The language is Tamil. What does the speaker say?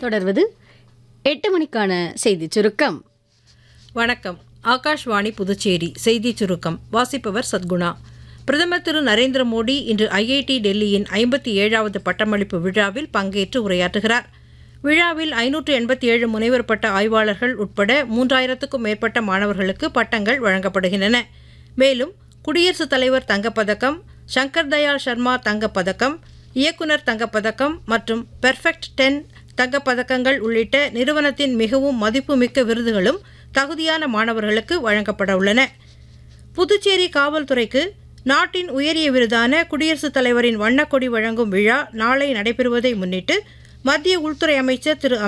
தொடர்வது எட்டு மணிக்கான செய்திச் சுருக்கம் வணக்கம் ஆகாஷ்வாணி புதுச்சேரி செய்தி சுருக்கம் வாசிப்பவர் சத்குணா பிரதமர் திரு நரேந்திர மோடி இன்று ஐஐடி டெல்லியின் ஐம்பத்தி ஏழாவது பட்டமளிப்பு விழாவில் பங்கேற்று உரையாற்றுகிறார் விழாவில் ஐநூற்று எண்பத்தி ஏழு முனைவர் பட்ட ஆய்வாளர்கள் உட்பட மூன்றாயிரத்துக்கும் மேற்பட்ட மாணவர்களுக்கு பட்டங்கள் வழங்கப்படுகின்றன மேலும் குடியரசுத் தலைவர் தங்கப்பதக்கம் சங்கர் தயாள் சர்மா தங்கப்பதக்கம் இயக்குனர் தங்கப்பதக்கம் மற்றும் பெர்ஃபெக்ட் டென் தங்கப்பதக்கங்கள் உள்ளிட்ட நிறுவனத்தின் மிகவும் மதிப்புமிக்க விருதுகளும் தகுதியான மாணவர்களுக்கு வழங்கப்பட உள்ளன புதுச்சேரி காவல்துறைக்கு நாட்டின் உயரிய விருதான குடியரசுத் தலைவரின் வண்ணக்கொடி வழங்கும் விழா நாளை நடைபெறுவதை முன்னிட்டு மத்திய உள்துறை அமைச்சர் திரு